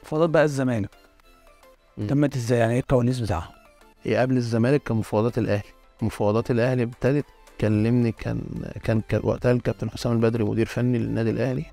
مفاوضات بقى الزمالك مم. تمت ازاي يعني ايه الكواليس بتاعها هي قبل الزمالك كان مفاوضات الاهلي مفاوضات الاهلي ابتدت كلمني كان كان كان وقتها الكابتن حسام البدري مدير فني للنادي الاهلي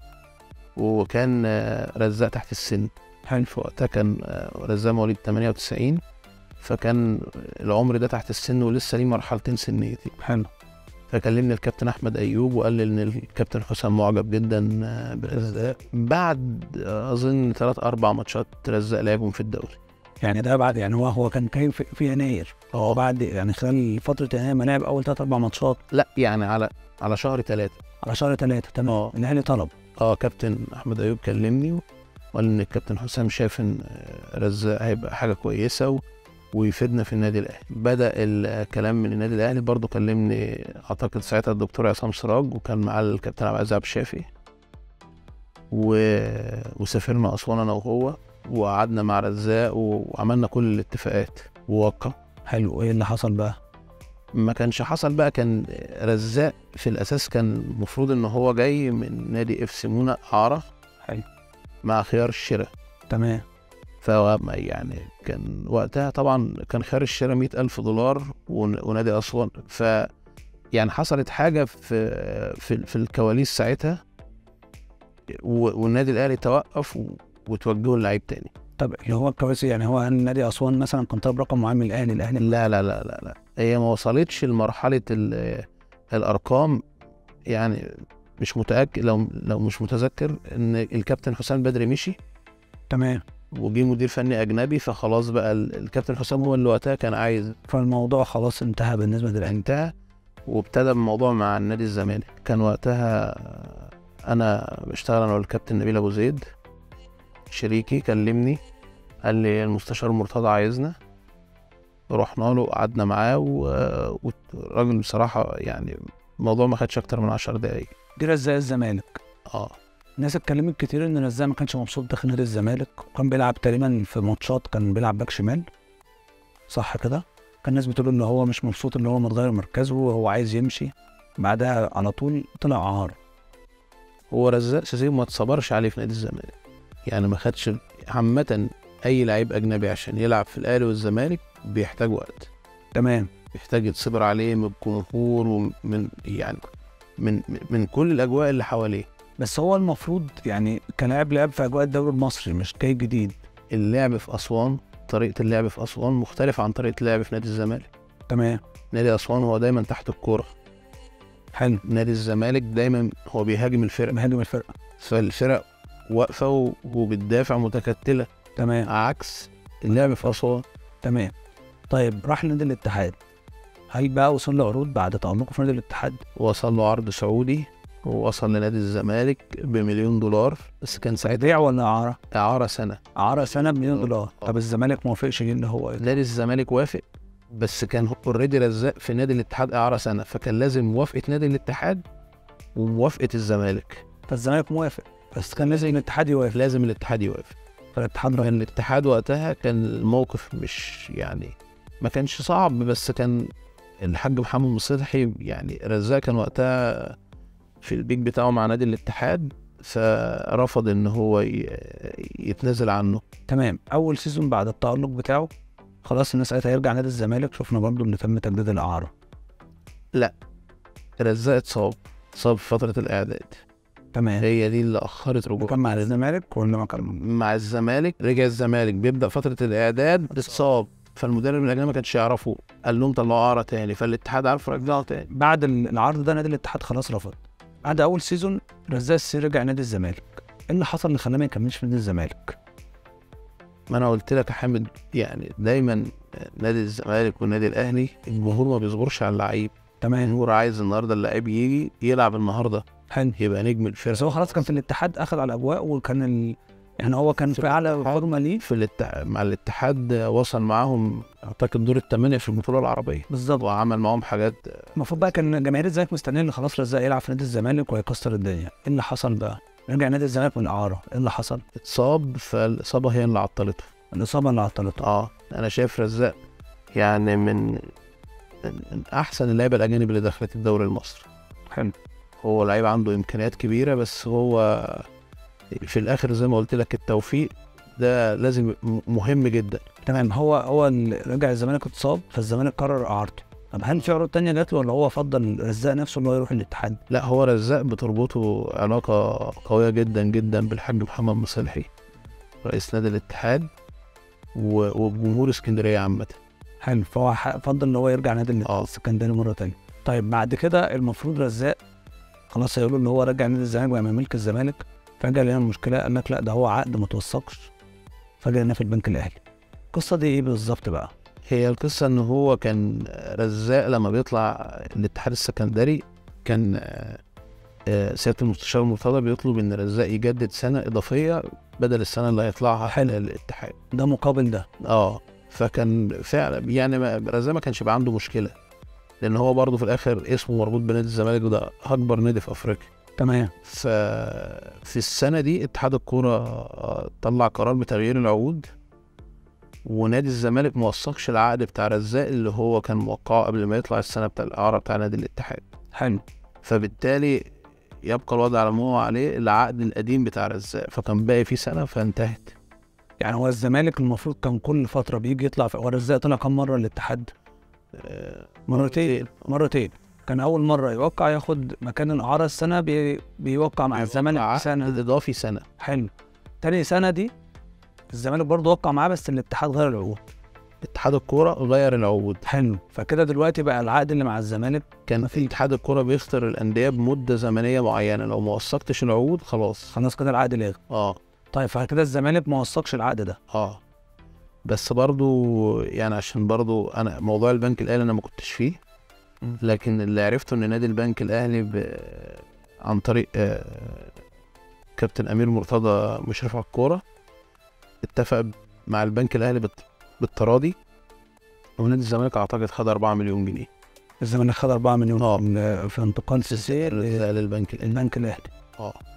وكان آه، رزاق تحت السن حلو في وقتها كان آه، رزاق مواليد 98 فكان العمر ده تحت السن ولسه ليه مرحلتين سنيتين حلو فكلمني الكابتن احمد ايوب وقال لي ان الكابتن حسام معجب جدا آه، برزاق بعد آه، اظن ثلاث اربع ماتشات رزاق لعبهم في الدوري يعني ده بعد يعني هو هو كان كاين في, في يناير هو بعد يعني خلال فتره يناير ما لعب اول ثلاث اربع ماتشات لا يعني على على شهر ثلاثة على شهر ثلاثه تمام اه الاهلي طلب اه كابتن احمد ايوب كلمني وقال ان الكابتن حسام شايف ان آه، رزاق هيبقى حاجه كويسه و... ويفيدنا في النادي الاهلي بدا الكلام من النادي الاهلي برضو كلمني اعتقد ساعتها الدكتور عصام سراج وكان معاه الكابتن عبد العزيز عبد الشافي و... وسافرنا اسوان انا وهو وقعدنا مع رزاق وعملنا كل الاتفاقات ووقع حلو ايه اللي حصل بقى ما كانش حصل بقى كان رزاق في الاساس كان المفروض ان هو جاي من نادي اف سيمونه اعاره حلو مع خيار الشراء تمام فهو ما يعني كان وقتها طبعا كان خيار الشراء مئة ألف دولار ون- ونادي أسوان ف يعني حصلت حاجة في في, في الكواليس ساعتها و- والنادي الأهلي توقف و- وتوجهوا للعيب تاني طب اللي هو الكواليس يعني هو هل نادي اسوان مثلا كان طالب رقم معين من الاهلي الاهلي لا لا لا لا لا هي ما وصلتش لمرحلة ال- الأرقام يعني مش متأكد لو لو مش متذكر إن الكابتن حسام بدري مشي تمام وجي مدير فني أجنبي فخلاص بقى ال- الكابتن حسام هو اللي وقتها كان عايز فالموضوع خلاص انتهى بالنسبه للاهلي انتهى وابتدى الموضوع مع النادي الزمالك كان وقتها انا بشتغل انا والكابتن نبيل ابو زيد شريكي كلمني قال لي المستشار مرتضى عايزنا رحنا له قعدنا معاه و- والراجل بصراحة يعني الموضوع ما خدش أكتر من عشر دقايق دي رزاق الزمالك اه الناس اتكلمت كتير ان رزاق ما كانش مبسوط داخل نادي الزمالك وكان بيلعب تقريبا في ماتشات كان بيلعب باك شمال صح كده كان الناس بتقول ان هو مش مبسوط ان هو متغير مركزه وهو عايز يمشي بعدها على طول طلع عار هو رزاق سيسي ما اتصبرش عليه في نادي الزمالك يعني ما خدش عامة أي لعيب أجنبي عشان يلعب في الأهلي والزمالك بيحتاج وقت تمام بيحتاج يتصبر عليه من الجمهور ومن يعني من من كل الاجواء اللي حواليه بس هو المفروض يعني كلاعب لعب في اجواء الدوري المصري مش جاي جديد اللعب في اسوان طريقه اللعب في اسوان مختلفه عن طريقه اللعب في نادي الزمالك تمام نادي اسوان هو دايما تحت الكوره حلو نادي الزمالك دايما هو بيهاجم الفرقه مهاجم الفرقه فالفرق واقفه و- وبتدافع متكتله تمام عكس اللعب في اسوان تمام طيب راح نادي الاتحاد هل بقى وصل له عروض بعد تألقه في نادي الاتحاد وصل له عرض سعودي ووصل لنادي الزمالك بمليون دولار بس كان ساعتها بيع ولا اعاره؟ اعاره سنه اعاره سنه بمليون آه. دولار آه. طب الزمالك ما وافقش ليه ان هو نادي الزمالك وافق بس كان اوريدي رزاق في نادي الاتحاد اعاره سنه فكان لازم موافقه نادي الاتحاد وموافقه الزمالك فالزمالك موافق بس كان لازم الاتحاد يوافق لازم الاتحاد يوافق فالاتحاد رفض كان الاتحاد وقتها كان الموقف مش يعني ما كانش صعب بس كان الحاج محمد مصلحي يعني رزاق كان وقتها في البيك بتاعه مع نادي الاتحاد فرفض ان هو ي- يتنازل عنه تمام اول سيزون بعد التألق بتاعه خلاص الناس قالت هيرجع نادي الزمالك شفنا برضه ان تم تجديد الاعاره رزاق اتصاب اتصاب في فتره الاعداد تمام هي دي اللي اخرت رجوعه وكان مع الزمالك ولا ما كان مع الزمالك رجع الزمالك بيبدا فتره الاعداد اتصاب فالمدرب الاجنبي ما كانش يعرفه قال لهم طلعوا اعاره تاني فالاتحاد عارف رجعه تاني بعد ال- العرض ده نادي الاتحاد خلاص رفض بعد اول سيزون رزاق السير رجع نادي الزمالك ايه اللي حصل اللي خلاه ما يكملش في نادي الزمالك ما انا قلت لك يا حامد يعني دايما نادي الزمالك والنادي الاهلي الجمهور ما بيصبرش على اللعيب تمام الجمهور عايز النهارده اللعيب يجي يلعب النهارده حلو يبقى نجم بس الفرقه هو خلاص كان في الاتحاد اخذ على الاجواء وكان ال... يعني هو كان في في اعلى الاتحاد. فورمه ليه في الاتحاد مع الاتحاد وصل معاهم اعتقد دور الثمانيه في البطوله العربيه بالظبط وعمل معاهم حاجات المفروض بقى كان جماهير الزمالك مستنيين ان خلاص رزاق يلعب في نادي الزمالك وهيكسر الدنيا ايه اللي حصل بقى رجع نادي الزمالك من الاعاره ايه اللي حصل اتصاب فالاصابه هي اللي عطلته الاصابه اللي عطلته اه انا شايف رزاق يعني من من احسن اللعيبه الاجانب اللي دخلت الدوري المصري حلو هو لعيب عنده امكانيات كبيره بس هو في الاخر زي ما قلت لك التوفيق ده لازم م- مهم جدا تمام هو هو اللي رجع الزمالك اتصاب فالزمالك قرر اعارته طب هل في عروض تانية جات له ولا هو فضل رزاق نفسه ان هو يروح الاتحاد؟ لا هو رزاق بتربطه علاقة قوية جدا جدا بالحاج محمد مصلحي رئيس نادي الاتحاد و- وبجمهور اسكندرية عامة حلو فهو ح- فضل ان هو يرجع نادي الاتحاد اه. السكندري مره تانية طيب بعد كده المفروض رزاق خلاص هيقولوا ان هو رجع نادي الزمالك ويبقى ملك الزمالك فجاه لقينا المشكله قال لك لا ده هو عقد ما توثقش فجاه لقيناه في البنك الاهلي القصه دي ايه بالظبط بقى؟ هي القصة ان هو كان رزاق لما بيطلع الاتحاد السكندري كان آه، آه، سيادة المستشار مرتضى بيطلب ان رزاق يجدد سنة اضافية بدل السنة اللي هيطلعها حلو. الاتحاد ده مقابل ده اه فكان فعلا يعني ما- رزاق ما كانش بقى عنده مشكلة لان هو برضه في الاخر اسمه مربوط بنادي الزمالك وده اكبر نادي في افريقيا تمام ففي السنة دي اتحاد الكورة طلع قرار بتغيير العقود ونادي الزمالك موثقش العقد بتاع رزاق اللي هو كان موقعه قبل ما يطلع السنة بتاع الإعارة بتاع نادي الاتحاد حلو فبالتالي يبقى الوضع على ما هو عليه العقد القديم بتاع رزاق فكان باقي فيه سنة فانتهت يعني هو الزمالك المفروض كان كل فتره بيجي يطلع في هو رزاق طلع كام مره الاتحاد؟ آه، مرتين مرتين كان اول مره يوقع ياخد مكان الاعاره السنه بي... بيوقع مع الزمالك عقد سنه إضافي سنة حلو تاني سنه دي الزمالك برضه وقع معاه بس الاتحاد غير العقود اتحاد الكورة غير العقود حلو فكده دلوقتي بقى العقد اللي مع الزمالك كان في اتحاد الكورة بيختار الأندية بمدة زمنية معينة لو ما وثقتش العقود خلاص خلاص كده العقد لغي اه طيب فكده الزمالك ما وثقش العقد ده اه بس برضو يعني عشان برضو انا موضوع البنك الاهلي انا ما كنتش فيه مم. لكن اللي عرفته ان نادي البنك الاهلي ب... عن طريق آه، كابتن امير مرتضى مشرف على الكوره اتفق مع البنك الاهلي بالت... بالتراضي ونادي الزمالك اعتقد خد 4 مليون جنيه الزمالك خد 4 مليون اه. في- في انتقال سيسي رزق للبنك الاهلي للبنك الاهلي اه